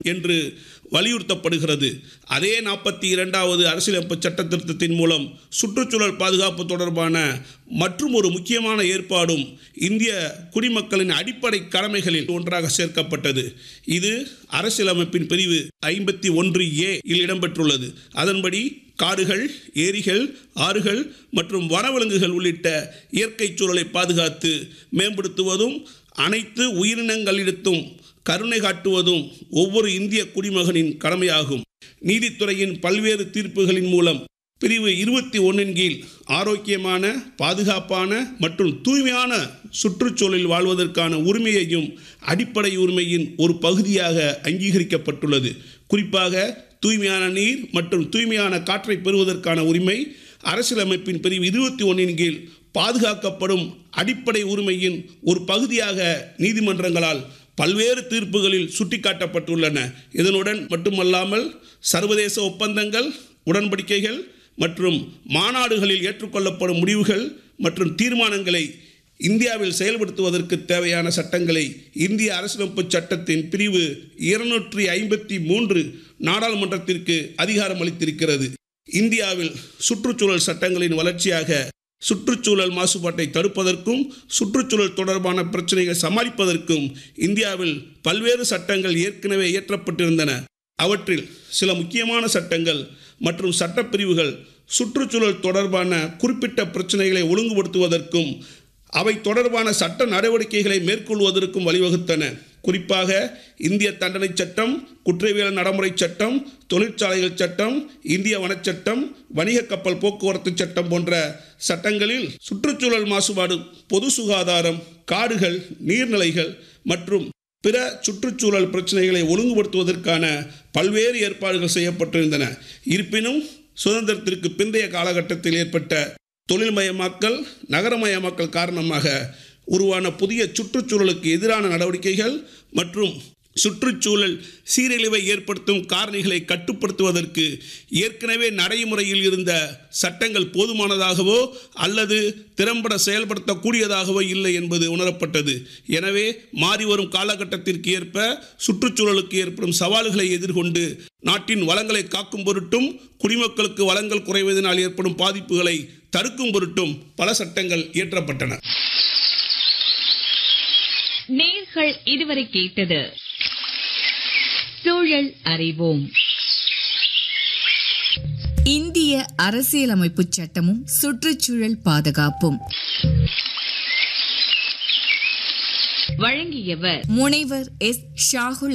என்று வலியுறுத்தப்படுகிறது அதே நாற்பத்தி இரண்டாவது அரசியலமைப்பு சட்ட திருத்தத்தின் மூலம் சுற்றுச்சூழல் பாதுகாப்பு தொடர்பான மற்றும் ஒரு முக்கியமான ஏற்பாடும் இந்திய குடிமக்களின் அடிப்படை கடமைகளில் ஒன்றாக சேர்க்கப்பட்டது இது அரசியலமைப்பின் பிரிவு ஐம்பத்தி ஒன்று ஏ இல் இடம்பெற்றுள்ளது அதன்படி காடுகள் ஏரிகள் ஆறுகள் மற்றும் வனவிலங்குகள் உள்ளிட்ட இயற்கை சூழலை பாதுகாத்து மேம்படுத்துவதும் அனைத்து உயிரினங்களிடத்தும் கருணை காட்டுவதும் ஒவ்வொரு இந்திய குடிமகனின் கடமையாகும் நீதித்துறையின் பல்வேறு தீர்ப்புகளின் மூலம் பிரிவு இருபத்தி ஒன்றின் கீழ் ஆரோக்கியமான பாதுகாப்பான மற்றும் தூய்மையான சுற்றுச்சூழலில் வாழ்வதற்கான உரிமையையும் அடிப்படை உரிமையின் ஒரு பகுதியாக அங்கீகரிக்கப்பட்டுள்ளது குறிப்பாக தூய்மையான நீர் மற்றும் தூய்மையான காற்றை பெறுவதற்கான உரிமை அரசியலமைப்பின் பிரிவு இருபத்தி ஒன்றின் கீழ் பாதுகாக்கப்படும் அடிப்படை உரிமையின் ஒரு பகுதியாக நீதிமன்றங்களால் பல்வேறு தீர்ப்புகளில் சுட்டிக்காட்டப்பட்டுள்ளன இதனுடன் மட்டுமல்லாமல் சர்வதேச ஒப்பந்தங்கள் உடன்படிக்கைகள் மற்றும் மாநாடுகளில் ஏற்றுக்கொள்ளப்படும் முடிவுகள் மற்றும் தீர்மானங்களை இந்தியாவில் செயல்படுத்துவதற்கு தேவையான சட்டங்களை இந்திய அரசியலமைப்பு சட்டத்தின் பிரிவு இருநூற்றி ஐம்பத்தி மூன்று நாடாளுமன்றத்திற்கு அதிகாரம் அளித்திருக்கிறது இந்தியாவில் சுற்றுச்சூழல் சட்டங்களின் வளர்ச்சியாக சுற்றுச்சூழல் மாசுபாட்டை தடுப்பதற்கும் சுற்றுச்சூழல் தொடர்பான பிரச்சனைகளை சமாளிப்பதற்கும் இந்தியாவில் பல்வேறு சட்டங்கள் ஏற்கனவே இயற்றப்பட்டிருந்தன அவற்றில் சில முக்கியமான சட்டங்கள் மற்றும் சட்டப்பிரிவுகள் சுற்றுச்சூழல் தொடர்பான குறிப்பிட்ட பிரச்சனைகளை ஒழுங்குபடுத்துவதற்கும் அவை தொடர்பான சட்ட நடவடிக்கைகளை மேற்கொள்வதற்கும் வழிவகுத்தன குறிப்பாக இந்திய தண்டனை சட்டம் குற்றவியல் நடைமுறை சட்டம் தொழிற்சாலைகள் சட்டம் இந்திய வனச்சட்டம் வணிக கப்பல் போக்குவரத்து சட்டம் போன்ற சட்டங்களில் சுற்றுச்சூழல் மாசுபாடு பொது சுகாதாரம் காடுகள் நீர்நிலைகள் மற்றும் பிற சுற்றுச்சூழல் பிரச்சனைகளை ஒழுங்குபடுத்துவதற்கான பல்வேறு ஏற்பாடுகள் செய்யப்பட்டிருந்தன இருப்பினும் சுதந்திரத்திற்கு பிந்தைய காலகட்டத்தில் ஏற்பட்ட தொழில்மயமாக்கல் நகரமயமாக்கல் காரணமாக உருவான புதிய சுற்றுச்சூழலுக்கு எதிரான நடவடிக்கைகள் மற்றும் சுற்றுச்சூழல் சீரழிவை ஏற்படுத்தும் காரணிகளை கட்டுப்படுத்துவதற்கு ஏற்கனவே நடைமுறையில் இருந்த சட்டங்கள் போதுமானதாகவோ அல்லது திறம்பட செயல்படுத்தக்கூடியதாகவோ இல்லை என்பது உணரப்பட்டது எனவே மாறிவரும் காலகட்டத்திற்கு ஏற்ப சுற்றுச்சூழலுக்கு ஏற்படும் சவால்களை எதிர்கொண்டு நாட்டின் வளங்களை காக்கும் பொருட்டும் குடிமக்களுக்கு வளங்கள் குறைவதனால் ஏற்படும் பாதிப்புகளை தடுக்கும் பொருட்டும் பல சட்டங்கள் இயற்றப்பட்டன நேர்கள் இதுவரை கேட்டது சூழல் அறிவோம் இந்திய அரசியலமைப்பு சட்டமும் சுற்றுச்சூழல் பாதுகாப்பும் வழங்கியவர் முனைவர் எஸ் ஷாகுல்